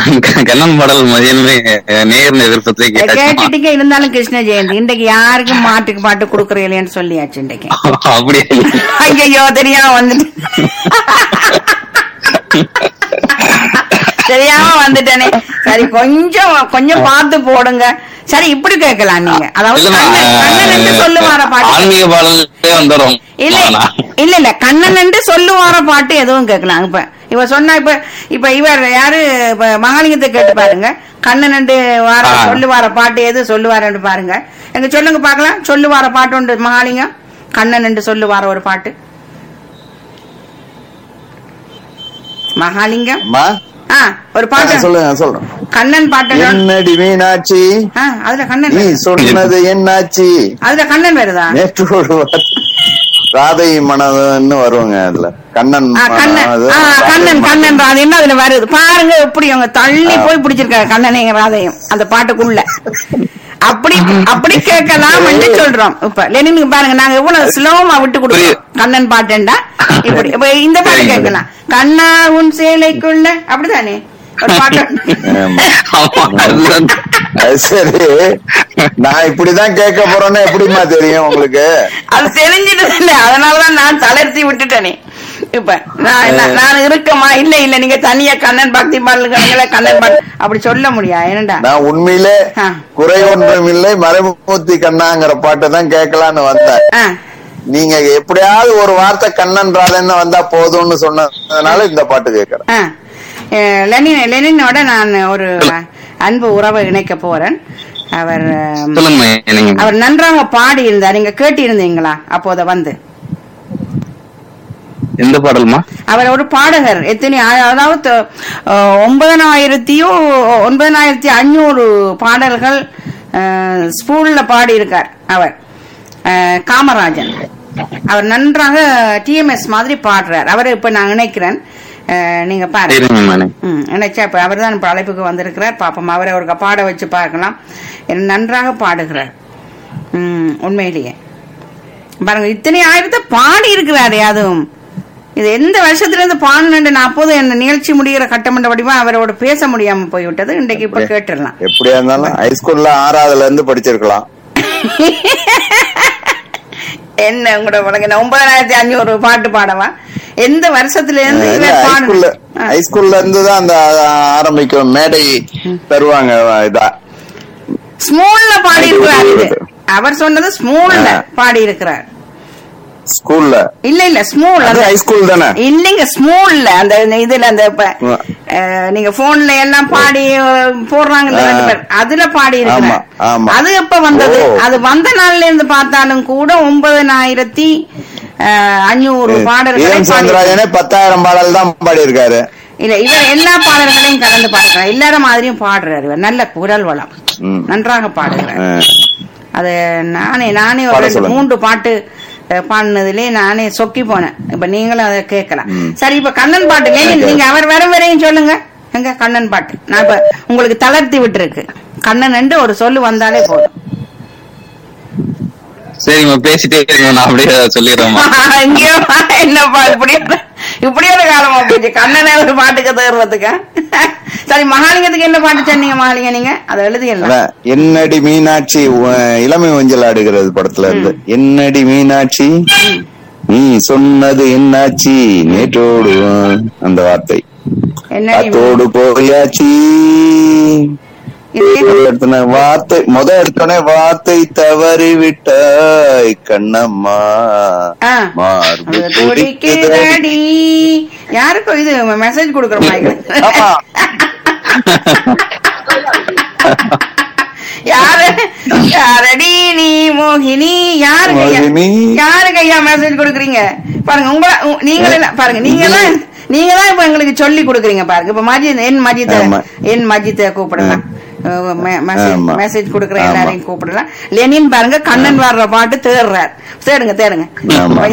கண்ணன் பாடல் மதியமே நேர் எதிர்ப்பத்தை கேட்டாச்சு கேட்டுட்டீங்க இருந்தாலும் கிருஷ்ண ஜெயந்தி இன்றைக்கு யாருக்கும் மாட்டுக்கு பாட்டு கொடுக்கறீங்களேன்னு சொல்லியாச்சு இன்றைக்கு அப்படியே ஐயோ தெரியாம வந்துட்டு தெரியாம வந்துட்டேனே சரி கொஞ்சம் கொஞ்சம் பார்த்து போடுங்க சரி இப்படி கேட்கலாம் நீங்க அதாவது இல்லம்மா, கண்ணன் கண்ணன் என்று சொல்லுவார பாட்டு ஆன்மீக பாடலே வந்துடும் இல்ல இல்ல இல்ல கண்ணன் என்று சொல்லுவார பாட்டு எதுவும் கேட்கலாம் இப்ப இவ சொன்னா இப்ப இப்ப இவர் யாரு இப்ப மகாலிங்கத்தை கேட்டு பாருங்க கண்ணன் என்று வார ஆ. சொல்லுவார பாட்டு எது சொல்லுவாரன்னு பாருங்க எங்க சொல்லுங்க பாக்கலாம் சொல்லுவார பாட்டு உண்டு மகாலிங்கம் கண்ணன் என்று சொல்லுவார ஒரு பாட்டு மகாலிங்கம் அம்மா ஆ ஒரு பாட்டு சொல்லுங்க சொல்றேன் கண்ணன் பாட்டு என்னடி மீனாட்சி ஆ, அதுல கண்ணன் நீ வருதா? சொன்னது என்னாச்சு அதுல கண்ணன் வருதா நேற்று ஒரு வார்த்தை. ராதை மனதுன்னு வருவாங்க அதுல கண்ணன் ஆ, கண்ணன் அது ஆ, ராதை கண்ணன் மனம். கண்ணன் ராதையும் அதுல வருது பாருங்க எப்படி அவங்க தள்ளி போய் பிடிச்சிருக்காங்க கண்ணனையும் ராதையும் அந்த பாட்டுக்குள்ள அப்படி அப்படி கேட்கலாம் என்று சொல்றோம் இப்ப லெனினுக்கு பாருங்க நாங்க எவ்வளவு ஸ்லோமா விட்டு கொடுக்கிறோம் கண்ணன் பாட்டுண்டா இப்படி இப்ப இந்த பாட்டு சரிங்க. கேட்கலாம் கண்ணா உன் சேலைக்குள்ள அப்படிதானே ஒரு பாட்டு ஆமா. ஆமா அதுதான் அது சரி நான் இப்படிதான் கேட்க போறேன்னு எப்படிம்மா தெரியும் உங்களுக்கு அது தெரிஞ்சிட்டு இல்ல அதனாலதான் நான் தளர்த்தி விட்டுட்டேனே இப்ப நான் என்ன- நான் இருக்கமா இல்ல இல்ல நீங்க தனியா கண்ணன் பக்தி பாடல்கள் கண்ணன் பாடல் அப்படி சொல்ல முடியா என்னடா நான் உண்மையிலே ஆ. குறை ஒன்றும் இல்லை மறைமூர்த்தி கண்ணாங்கிற பாட்டை தான் கேட்கலான்னு வந்தேன் ஆ, நீங்க எப்படியாவது ஒரு வார்த்தை கண்ணன் ராதன்னு வந்தா போதும்னு சொன்னதுனால இந்த பாட்டு கேட்கறேன் ஆ. அஹ், லெனின் லெனினோட நான் ஒரு அன்பு உறவை இணைக்க போறேன் அவர் அஹ், சொல்லுங்க நீங்க அவர் நன்றாக பாடி இருந்தார் நீங்க கேட்டு இருந்தீங்களா அப்போத வந்து எந்த பாடல்மா அவர் ஒரு பாடகர் எத்தனை ஆ- அதாவது அஹ், ஒன்பதனாயிரத்தியோ ஒன்பதனாயிரத்தி அஞ்சூறு பாடல்கள் அஹ், ஸ்கூல்ல பாடி இருக்கார் அவர் அஹ், காமராஜன் அவர் நன்றாக டிஎம்எஸ் மாதிரி பாடுறார் அவரை இப்ப நான் நினைக்கிறேன் அஹ், நீங்க பாருங்க சரிங்க மேடம் ம் நினைச்சா இப்ப அவர் தான் இப்ப அழைப்புக்கு வந்திருக்கிறார் பாப்போம் அவரை ஒரு பாட வச்சு பார்க்கலாம் என்ன நன்றாக பாடுகிறார் ம் உண்மையிலேயே பாருங்க இத்தனை ஆயிரத்தை பாடி இருக்கிறாரு அதுவும் இது எந்த வருஷத்துல இருந்து பாடணுன்னு நான் அப்போது இந்த நிகழ்ச்சி முடிகிற கட்டமன்ற வடிவா அவரோட பேச முடியாம போய்விட்டது இன்றைக்கு இப்ப கேட்டுடலாம் எப்படியா இருந்தாலும் ஹைஸ்கூல்ல ஆறாவதுல இருந்து படிச்சிருக்கலாம் என்ன உங்களோட உலக ஒன்பதாயிரத்தி அஞ்சூறு பாட்டு பாடவா எந்த வருஷத்துல இருந்து இல்ல, இவர் ஹைஸ்கூல்ல பாடணும் ஆ. ஹைஸ்கூல்ல இருந்து தான் அந்த ஆரம்பிக்கும் மேடை தருவாங்க இதா ஸ்மூல்ல பாடி இருக்கிறார் இது ஹைஸ்கூல்ல. அவர் சொன்னது ஸ்மூல்ல ஆ. பாடி இருக்கிறார் ஸ்கூல்ல இல்ல இல்ல ஸ்மூல் அது ஹைஸ்கூல் தானே இல்லைங்க ஸ்மூல்ல அந்த இந்த இதுல அந்த இப்ப, ஆ. அஹ், நீங்க போன்ல எல்லாம் பாடி அஹ், போடுறாங்கல்ல ஆ. ரெண்டு பேர் அதுல பாடி ஆமா, இருக்கிறார் ஆமா. அது எப்ப வந்தது ஓ. அது வந்த நாள்ல இருந்து பார்த்தாலும் கூட ஒன்பதனாயிரத்தி அஹ், அஞ்சூறு பாடல்களை ஈரம் பாடி சந்திராஜனே பத்தாயிரம் பாடல் தான் பாடியிருக்காரு இல்ல இவர் எல்லா பாடல்களையும் கலந்து பாடுறார் எல்லாரும் மாதிரியும் பாடுறாரு இவர் நல்ல குரல் வளம் ம். நன்றாக பாடுகிறார் ஆ. அது நானே நானே ஒரு பாட ரெண்டு சொல்லுங்க. மூன்று பாட்டு அஹ், பாடினதுலயே நானே சொக்கி போனேன் இப்ப நீங்களும் அதை கேட்கலாம் சரி இப்ப கண்ணன் பாட்டு லெனின், நீங்க அவர் வரும் வரையும் சொல்லுங்க எங்க கண்ணன் பாட்டு நான் இப்ப உங்களுக்கு தளர்த்தி விட்டுருக்கு கண்ணன் என்று ஒரு சொல்லு வந்தாலே போதும் சரிம்மா பேசிட்டே இருங்க நான் அப்படியே சொல்லிடுறேம்மா எங்கேயோ என்னப்பா இப்படி இப்படி ஒரு காலமா போச்சு கண்ணனே ஒரு பாட்டுக்கு தேர்றதுக்கு சரி மகாலிங்கத்துக்கு என்ன பாட்டு சொன்னீங்க மகாலிங்க நீங்க அதை எழுதியலாம் அதான், என்னடி மீனாட்சி உ- இளமை ஊஞ்சல் ஆடுகிறது படத்துல இருந்து என்னடி மீனாட்சி நீ சொன்னது என்னாச்சி நேற்றோடு அந்த வார்த்தை என்ன காத்தோடு போயாச்சி எடுத்தன வார்த்தை முத எடுத்தோடனே வார்த்தை தவறி விட்டாய் கண்ணம்மா ஆ. மார்பு அது துடிக்குதடி. துடிக்குதடி. யாருக்கும் இது மெசேஜ் கொடுக்குற மாதிரி ஆமா யாரு யாரடி நீ மோகினி யாருக்கு ஐயா மோகினி. யாருக்கு ஐயா மெசேஜ் கொடுக்குறீங்க பாருங்க உங்க உ- நீங்க எல்லாம் பாருங்க நீங்க தான் நீங்க தான் இப்ப எங்களுக்கு சொல்லி கொடுக்குறீங்க பாருங்க இப்ப மஜித் என் மஜித் ஆமா. என் மஜித்தை கூப்பிடலாம் மெசேஜ் ஆமா. மெசேஜ் கொடுக்குற ஆமா. எல்லாரையும் கூப்பிடலாம் லெனின் பாருங்க கண்ணன் வர்ற பாட்டு தேடுறார் தேடுங்க தேடுங்க ஆமா.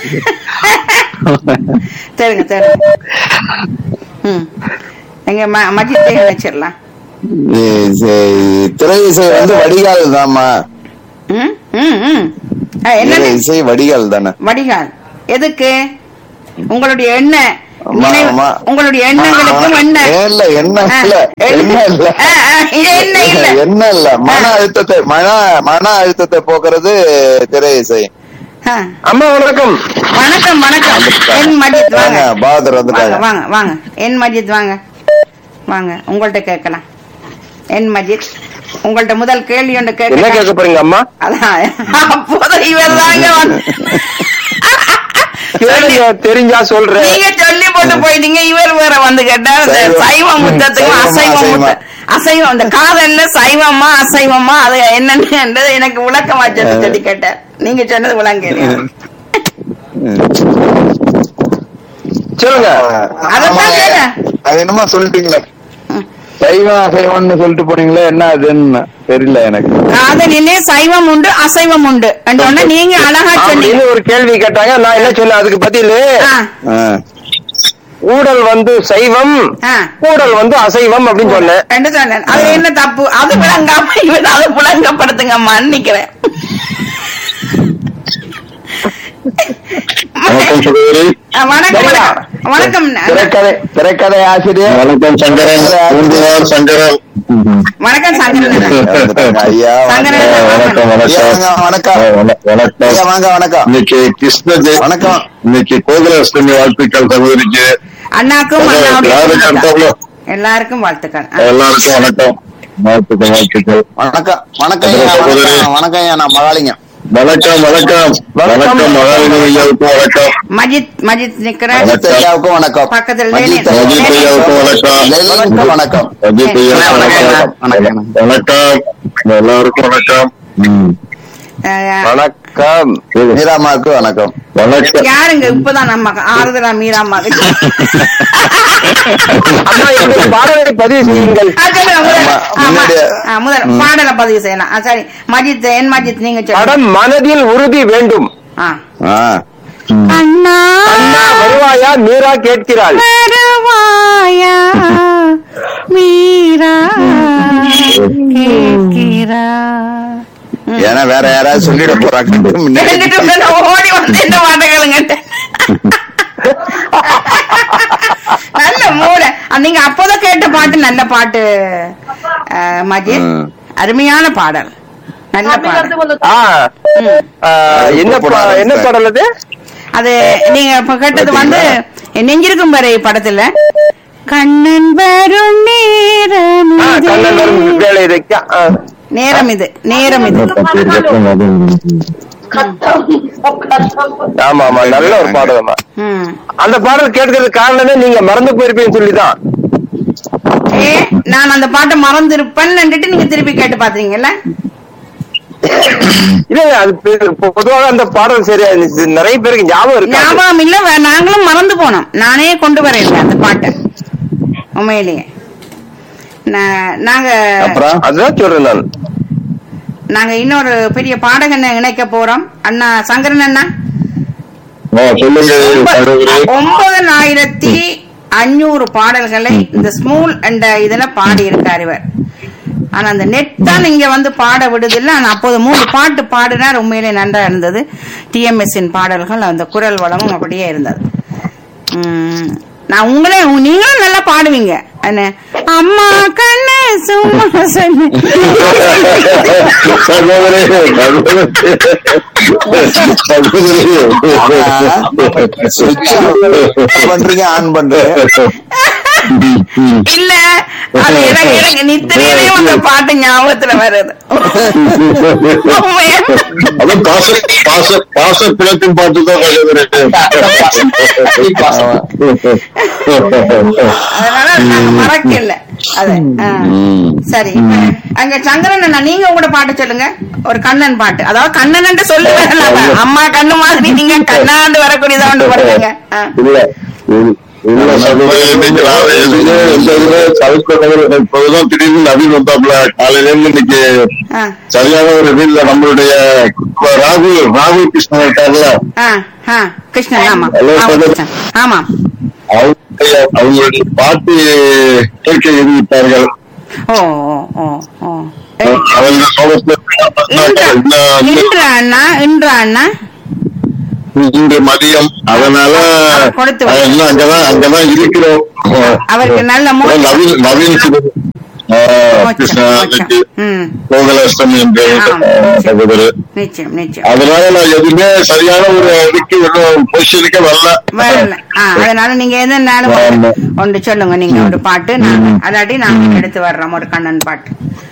தேடுங்க தேடுங்க ம் எங்க ம- மஜித்தை வச்சிடலாம் இது- இது- திரை இசை வந்து வடிகால் தாம்மா ம் ம் ம் ஆ, திரை என்னது இசை வடிகால் தானே வடிகால் எதுக்கு உங்களுடைய எண்ணெய் ஆமா, நினைவு- ஆமா. உங்களுடைய எண்ணங்களுக்கும் என்ன இல்ல என்ன ஆ, இல்ல என்ன இல்ல ஆ, ஆ, இது என்ன இல்ல என்ன இல்ல மன அழுத்தத்தை மன மன அழுத்தத்தை போக்குறது திரை இசை ஆ. அம்மா வணக்கம் வணக்கம் வணக்கம் என் மஜித் வாங்க வாங்க பாதர் வாங்க வந்துட்டாங்க வாங்க வாங்க என் மஜித் வாங்க வாங்க உங்கள்ட்ட கேட்கலாம் என் மஜித் உங்கள்ட்ட முதல் கேள்வி ஒன்று என்ன கேட்க கேட்க போறீங்க அம்மா அதான் அப்போது இவர் தாங்க வந்து கேளுங்க தெரிஞ்சா சொல்றேன் நீங்க சொல்லி போட்டு போயிட்டீங்க இவர் வேற வந்து கேட்டா இந்த சைவம். சைவ முத்தத்துக்கும் சைவமா, அசைவ முத்த அசைவமா. அசைவம் இந்த காதல்ல சைவமா அசைவமா அது என்னன்னு எனக்கு விளக்கமா சொல்லி சொல்லி கேட்டார் நீங்க சொன்னது விளங்க சொல்லுங்க அதைத்தான் ஆமாங்க. கேட்டேன். அது என்னமா சொல்லிட்டீங்களே சைவம் அசைவம்னு சொல்லிட்டு போனீங்களே என்ன அதுன்னு தெரியல எனக்கு காதலிலே சைவம் உண்டு அசைவம் உண்டு உடனே நீங்க அழகா சொன்னீங்க அப்படின்னு ஒரு கேள்வி கேட்டாங்க நான் என்ன சொன்னேன் அதுக்கு பதில் ஆ, ஆ. ஊடல் வந்து சைவம் ஆ. ஊடல் வந்து அசைவம் அப்படின்னு சொன்னேன் ரெண்டு சொன்னேன் அது என்ன தப்பு அது விளங்காம இவன் அதை விளங்கப்படுத்துங்க நினைக்கிறேன் வணக்கம் சகோதரி ஆ, வணக்கம் வணக்கம். வணக்கம் திரைக்கதை திரைக்கதை ஆசிரியர் வணக்கம் சங்கரன் பூண்டுவார் சங்கரன் வணக்கம் சங்கரன் வந்துட்டாங்க. ஐயா சங்கரன் வணக்கம் ஐயா, வணக்கம் வாங்க, வணக்கம் வண- வணக்கம் ஐயா வாங்க வணக்கம் இன்னைக்கு கிருஷ்ண ஜெய வணக்கம். இன்னைக்கு கோகுலாஷ்டமி வாழ்த்துக்கள் சகோதரிக்கு அண்ணாக்கும் அண்ணாவுடைய யாருக்கு வாழ்த்துக்கள். அடுத்தாப்புல? எல்லாருக்கும் வாழ்த்துக்கள் ஆ. எல்லாருக்கும் வணக்கம் வாழ்த்துக்கள் வாழ்த்துக்கள் வணக்கம் வணக்கம் ஐயா சகோதரி. வணக்கம் வணக்கம் ஐயா நான் மகாலிங்கம் வணக்கம் வணக்கம் வணக்கம் மகாலிங்க ஐயாவுக்கும் வணக்கம் மஜித் மஜித் நிக்கிறேன் அஜித் ஐயாவுக்கும் வணக்கம் பக்கத்துல மஜித் லேனின். அஜித் ஐயாவுக்கும் வணக்கம் லெனினுக்கும் வணக்கம் அஜித் ஐயாவுக்கும் வணக்கம் வணக்கம். வணக்கம் எல்லாருக்கும் வணக்கம் ம். ஆ, வணக்கம் மீராமாவுக்கு வணக்கம் வணக்கம் யாருங்க இப்பதான் நம்ம ஆறுதலா மீராமா அம்மா இந்த பாடலை பதிவு செய்யுங்கள் முதல்ல ஆமா, முன்னாடியே. ஆ, முதல்ல பாடல பதிவு செய்யலாம் ஆ, சரி மஜித் என் மஜித் நீங்க சொல்லுங்க படம் மனதில் உறுதி வேண்டும் ஆ. ஆ. அண்ணா அண்ணா வருவாயா மீரா கேட்கிறாள் வருவாயா மீரா கேட்கிறா ஏன்னா வேற யாராவது சொல்லிட போறாங்க முன்னாடி. ரெண்டு பேரும் ஓடி வந்து இந்த பாட்டுகளுங்க நல்ல மூட நீங்க அப்போதான் கேட்ட பாட்டு நல்ல பாட்டு அஹ், மஜித் ம். அருமையான பாடல் நல்ல பாடல் ஆ, ம். ஆ, என்ன பா- என்ன பாடல் அது அது நீங்க இப்ப கேட்டது வந்து நெஞ்சிருக்கும் வரை படத்துல கண்ணன் வரும் நேரம் ஆ, இது. கண்ணன் வரும் வேலை இருக்கு ஆ. நேரம் இது நேரம் இது ஆமா ஆமா நல்ல ஒரு பாடல் அம்மா ம். அந்த பாடல் கேட்கறதுக்கு காரணமே நீங்க மறந்து போயிருப்பீங்கன்னு சொல்லிதான் ஏ நான் அந்த பாட்டை மறந்திருப்பேன்னு நீங்க திருப்பி கேட்டு பாத்தீங்கல்ல இல்ல இல்ல, அது பெ- பொ- பொதுவாக அந்த பாடல் சரியா இருந்துச்சு. நிறைய பேருக்கு ஞாபகம் இருக்கு ஞாபகம் இல்ல வே- நாங்களும் மறந்து போனோம் நானே கொண்டு வரேன் அந்த பாட்டை உண்மையிலேயே நா- நாங்க அப்புறம் அதுதான் சொல்றேன் நான் நாங்க இன்னொரு பெரிய பாடகனை இணைக்க போறோம் அண்ணா சங்கரன் அண்ணா ஆ, சொல்லுங்க சகோதரி ஒன்பதனாயிரத்தி அஞ்சூறு பாடல்களை இந்த ஸ்மூல் என்ற இதுல பாடி இருக்கார் இவர் ஆனா அந்த நெட் தான் இங்க வந்து பாட விடுதில்ல ஆனா அப்போது மூணு பாட்டு பாடினார் உண்மையிலே நன்றா இருந்தது டிஎம்எஸ் இன் பாடல்கள் அந்த குரல் வளமும் அப்படியே இருந்தது உம், நான் உங்களே உங்க- நீங்களும் நல்லா பாடுவீங்க என்ன அம்மா கண்ணு சும்மா சொன்ன சகோதரி switch off பண்றீங்க ஆன் பண்றீங்க இல்ல அது எனக்கு எனக்கு நித்திரையிலே அந்த பாட்டு ஞாபகத்துல வருது உண்மையா? அது பாச பாச பாச பிளத்தின் பாட்டு தான் அதனால நாங்க மறக்கல அது ஆ. சரி அங்க சங்கரன் அண்ணா நீங்க உங்களோட பாட்டு சொல்லுங்க ஒரு கண்ணன் பாட்டு அதாவது கண்ணன் சொல்லுவேன் அம்மா கண்ணு மாதிரி நீங்க கண்ணாண்டு வரக்கூடியதா ஒன்று பாடுவீங்க ஆ. இல்ல இல்ல, இல்ல சகோதரி இன்னைக்கு நான் எதுவுமே எந்த இதுல தவிர்க்க இப்போதான் திடீர்னு நவீன் வந்தாப்புல காலையில இருந்து இன்னைக்கு ஆ. சரியான ஒரு வீட்ல நம்மளுடைய ராகுல் ராகுல் கிருஷ்ணன் இருக்காருல்ல ஆ, ஆ. கிருஷ்ணன் ஆமா Hello, ஆமா, brother. கிருஷ்ணன். ஆமா அவங்களுடைய அவங்களுடைய பாட்டு கேட்க எழுதிவிட்டார்கள் ஓ ஓ ஓ ஓ ஏய், அவங்க கோபத்துல இன்றா இந்த- இன்றா அண்ணா இன்றா அண்ணா இன்று மதியம் அதனால அவர் கொடுத்து அஹ், இன்னும் அங்கதான் அங்கதான் இருக்கிறோம் அவருக்கு நல்ல அஹ், மூச்சு நவீன் நவீன் சிவ- அஹ், மோட்சம், கிருஷ்ணா மோட்சம். இன்னைக்கு ம் கோகுலாஷ்டமி என்று ஆமா. சகோதரர் நிச்சயம் நிச்சயம் அதனால நான் எதுவுமே சரியான ஒரு இதுக்கு இன்னும் பொசிஷனுக்கு வரல வரல ஆ, அதனால நீங்க எந்த நாளும் ஆமா. ஒன்று சொல்லுங்க நீங்க ஒரு பாட்டு நாங்க அல்லாட்டி நாங்க எடுத்து வர்றோம் ஒரு கண்ணன் பாட்டு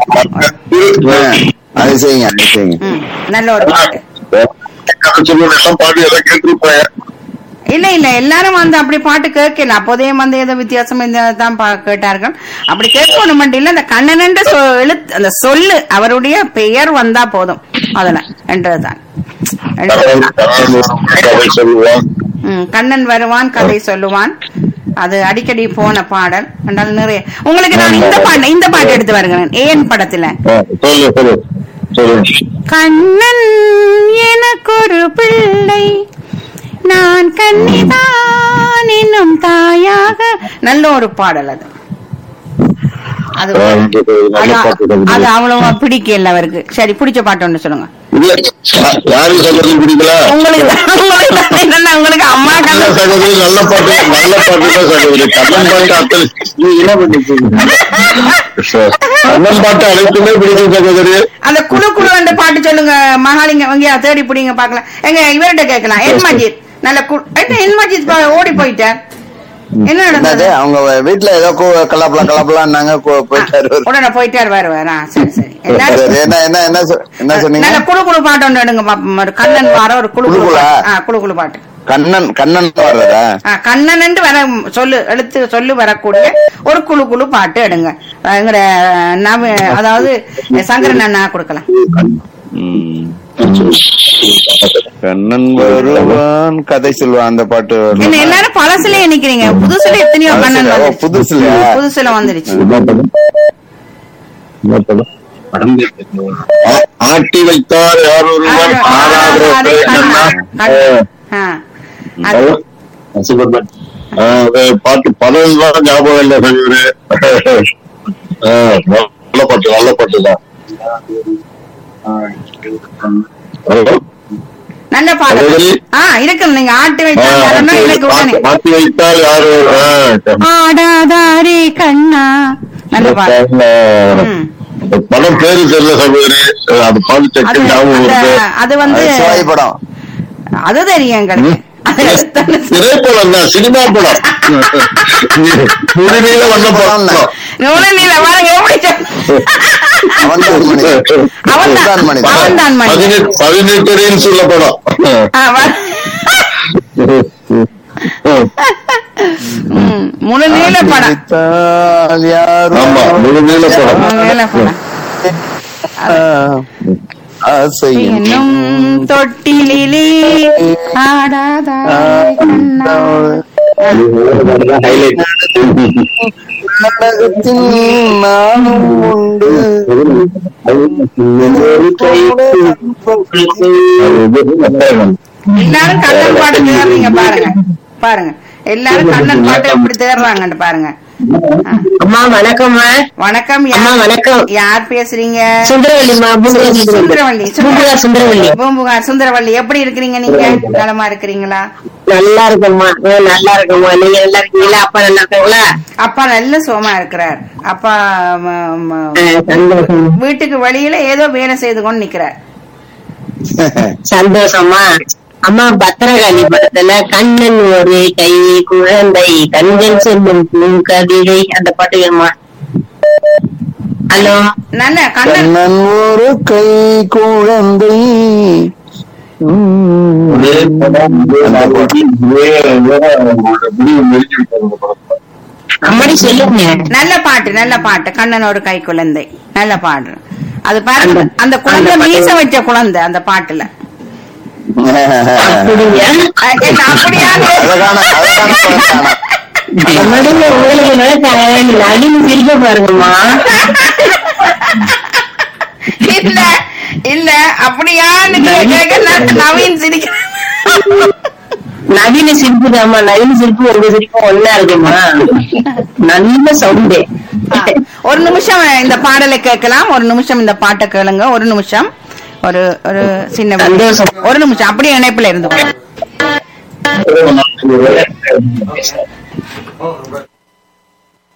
அது செய்யுங்க அது செய்யுங்க ம் நல்ல ஒரு பாட்டு சொல்லுவேன் எல்லாம் பாடி எல்லாம் கேட்டிருப்பேன் இல்ல இல்ல எல்லாரும் வந்து அப்படி பாட்டு கேட்கல அப்போதே வந்து ஏதோ வித்தியாசம் இந்த தான் பா- கேட்டார்கள் அப்படி கேட்கணும் மட்டும் இல்ல அந்த கண்ணன் எழுத்து அந்த சொல்லு அவருடைய பெயர் வந்தா போதும் அதுல என்றதுதான் கதை சொல்லுவான் ம், கண்ணன் வருவான் கதை சொல்லுவான் அது அடிக்கடி போன பாடல் என்றால் நிறைய உங்களுக்கு நான் இந்த பாட்டு இந்த பாட்டு எடுத்து வருகிறேன் ஏன் படத்துல அஹ், சொல்லு சொல்லு சொல்லு கண்ணன் எனக்கொரு பிள்ளை நான் கன்னிதான் என்னும் தாயாக நல்ல ஒரு பாடல் அது அது நல்ல அது- பாட்டு தான். அது அவ்வளவா பிடிக்கல அவருக்கு சரி பிடிச்ச பாட்டு ஒண்ணு சொல்லுங்க இல்ல யா- யாருக்கு சகோதரி பிடிக்கல உங்களுக்கு தான் உங்களுக்கு தான் என்னன்னா உங்களுக்கு அம்மா நல்ல கண்ணன் சகோதரி நல்ல பாட்டு நல்ல பாட்டு தான் சகோதரி கண்ணன் பாட்டு அத்தனை நீ என்ன பண்ணிருக்கீங்க கண்ணன் பாட்டு அனைத்துமே பிடிக்கும் சகோதரி அந்த குழு குழு என்ற பாட்டு சொல்லுங்க மகாலிங்க எங்கேயா தேடி பிடிங்க பாக்கலாம் எங்க இவர்கிட்ட கேட்கலாம் என் மஜித் நல்ல கு- என்ன என் மஜித் பா- ஓடி போயிட்டார் என்ன என்னது நடந்தது அவங்க வீட்டுல ஏதோ கு- கலாப்பலாம் கலாப்பலாம்னாங்க கு- போயிட்டாரு அவரு. உடனே போயிட்டார் வருவார் ஆ, சரி சரி எல்லாரும் சரி, என்ன என்ன என்ன சொ- என்ன சொன்னீங்க நல்ல குழு குழு பாட்டு ஒன்று எடுங்க பாப்போம். ஒரு கண்ணன் வார ஒரு குழு குழு குழுகுலா? பாட்டு. ஆ குழு குழு பாட்டு கண்ணன் கண்ணன் வர்றதா ஆ, கண்ணன் என்று வர சொல்லு எழுத்து சொல்லு வரக்கூடிய ஒரு குழு குழு பாட்டு எடுங்க எங்கட நவ அதாவது சங்கரன் அண்ணா கொடுக்கலாம் ம். கண்ணன் வருவான் கதை சொல்லுவான் அந்த பாட்டு வரும். என்ன எல்லாரும் பழசுலயே நிக்கிறீங்க புதுசுல எத்தனையோ கண்ணன் பழசுல, ஓ, வந்துருச்சு. புதுசுலயா? புதுசுல வந்துருச்சு என்ன படம் என்ன படம் ஆ- ஆட்டி வைத்தார் யார் ஒருவர் ஆ, ஆறாவது அது கண்ணன். கண்ணன். ஆ. அது பாட்டு படம் தான் ஞாபகம் இல்லை சகோதரி ஆ, நல்ல பாட்டு நல்ல பாட்டு தான் ஹலோ நல்ல பாட்டு சகோதரி? ஆ இருக்கு நீங்க ஆட்டு ஆ, வைத்தா வரணும் எனக்கு உடனே ஆட்டி- ஆட்டி வைத்தால் யார் ஒருவர் ஆ, ஆடாதாரே கண்ணா நல்ல பாட்டு ம். அந்த படம் பேரு தெரியல சகோதரி அது பாட்டு அது செக்க ஞாபகம் அந்த- இருக்கு அது வந்து அது சிவாஜி படம் அது தெரியும் எங்களுக்கு அது தானே திரைப்படம் தான் சினிமா படம் முழுநீள வண்ண படம் நூலு நீல பாருங்க எப்படி சொல்~ அவன் தான் மனிதன் அவன் அவன் தான் தான் மனிதன். அவன் தான் மனிதன் பதினெட்டு பதினெட்டு ரீல்ஸ் உள்ள படம் ஆ, வா- ம், முழு நீல படம் விழித்தால் யாரும் ஆமா முழுநீள படம் முழு நீல படம் ஆசை என்னும் தொட்டிலே ஆடாதாரே கண்ணா நாடகத்தில் நானும் உண்டு எல்லாரும் கண்ணன் பாட்டு தேடுறீங்க பாருங்க பாருங்க எல்லாரும் கண்ணன் பாட்டு எப்படி தேடுறாங்கன்னு பாருங்க ஆ. அம்மா வணக்கம்மா வணக்கம் யார்- அம்மா, வணக்கம். யார் பேசுறீங்க சுந்தரவல்லிம்மா பூம்புகார் சுந்தரவள்ளி பூம்புகார் சுந்தரவல்லி பூம்புகார் சுந்தரவள்ளி எப்படி இருக்கிறீங்க நீங்க நலமா இருக்கிறீங்களா நல்லா இருக்கம்மா ஆ, நல்லா இருக்கம்மா நீங்க நல்லா இருக்கீங்களா அப்பா நல்லா இருக்காங்களா அப்பா நல்ல சுகமா இருக்கிறார் அப்பா ம- ம- ஆ, சந்தோஷம் வீட்டுக்கு வெளியில ஏதோ வேலை செய்து கொண்டு நிக்கிறார் சந்தோஷமா அம்மா பத்திரகாளி படத்துல கண்ணன் ஒரு கை குழந்தை கண்கள் சொல்லும் பூங்கவிதை அந்த பாட்டு வேணுமா ஹலோ நல்ல கண்ணன் கண்ணன் ஒரு கை குழந்தை அம்மாடி சொல்லுங்க நல்ல பாட்டு நல்ல பாட்டு கண்ணன் ஒரு கை குழந்தை நல்ல பாட்டு அது பாருங்க அந்த- அந்த குழந்தை அந்த பாட்டு. மீச வச்ச குழந்தை அந்த பாட்டுல அப்படிங்க அஹ் என்ன அப்படியா அழகான அழகான குழந்தை. நடுவுல உங்களுக்கு நினைச்சேன் நடுவு சிரிக்க பாருங்கம்மா இல்ல இல்ல அப்படியான்னு கேட்க நான் நவீன் சிரிக்கிறேன் நவீன சிரிப்பு தாம்மா நவீன சிரிப்பு உங்க சிரிப்பு ஒன்னா இருக்குமா நல்ல சவுண்டு ஆ, ஒரு நிமிஷம் இந்த பாடலை கேட்கலாம் ஒரு நிமிஷம் இந்த பாட்டை கேளுங்க ஒரு நிமிஷம் ஒரு ஒரு சின்ன சந்தோஷம். ஒரு நிமிஷம் அப்படியே இணைப்புல இருந்து ரொம்ப நன்றி.